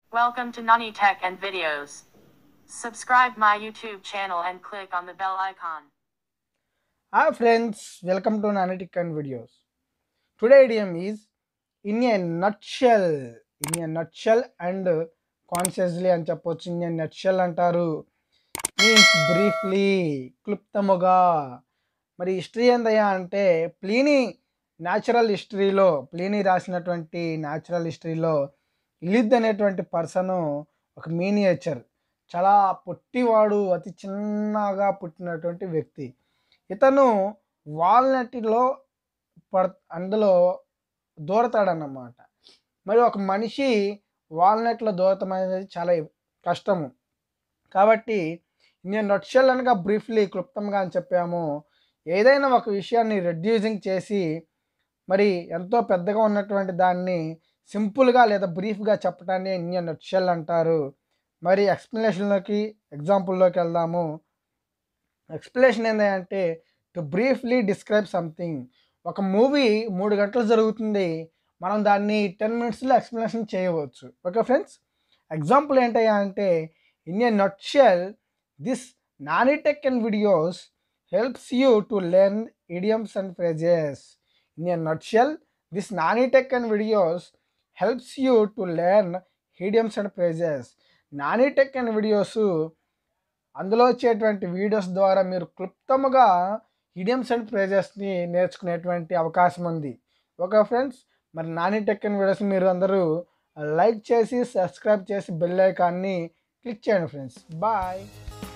Welcome to Nani Tech and Videos. Subscribe my YouTube channel and click on the bell icon. Hi friends, welcome to Nanitic and Videos. Today idiom is in a nutshell. In a nutshell and consciously అని చెప్పొచ్చు in a nutshell అంటారు means briefly క్లుప్తముగా మరి history ఏందయ్యా అంటే Pliny natural హిస్టరీలో Pliny రాసినటువంటి natural హిస్టరీలో ఇలిద్ అనేటువంటి పర్సను ఒక మీనియేచర్ చాలా పొట్టివాడు అతి చిన్నగా పుట్టినటువంటి వ్యక్తి ఇతను వాల్నట్లో పడ అందులో దూరతాడన్నమాట మరి ఒక మనిషి వాల్నట్లో దూరతం అనేది చాలా కష్టము కాబట్టి నేను నట్షెల్ అనగా బ్రీఫ్లీ క్లుప్తంగా అని చెప్పాము ఏదైనా ఒక విషయాన్ని రెడ్యూసింగ్ చేసి మరి ఎంతో పెద్దగా ఉన్నటువంటి దాన్ని సింపుల్గా లేదా బ్రీఫ్గా చెప్పడాన్ని ఇండియన్ నట్షెల్ అంటారు మరి ఎక్స్ప్లెనేషన్లోకి ఎగ్జాంపుల్లోకి వెళ్దాము ఎక్స్ప్లెనేషన్ ఏంటంటే టు బ్రీఫ్లీ డిస్క్రైబ్ సంథింగ్ ఒక మూవీ మూడు గంటలు జరుగుతుంది మనం దాన్ని టెన్ మినిట్స్లో ఎక్స్ప్లెనేషన్ చేయవచ్చు ఓకే ఫ్రెండ్స్ ఎగ్జాంపుల్ ఏంటయ్యా అంటే ఇన్ ఏ నట్షెల్ దిస్ నానిటెక్ and videos helps you to learn idioms and phrases in a nutshell this నానిటెక్ and videos helps you to learn idioms and phrases నానిటెక్ and videos అందులో వచ్చేటువంటి videos ద్వారా మీరు క్లుప్తముగా idioms and ఫ్రేజెస్ని నేర్చుకునేటువంటి అవకాశం ఉంది okay friends మరి నాని టెక్ అండ్ వీడియోస్ మీరు అందరూ లైక్ చేసి సబ్స్క్రైబ్ చేసి బెల్ ఐకాన్ని క్లిక్ చేయండి ఫ్రెండ్స్ బాయ్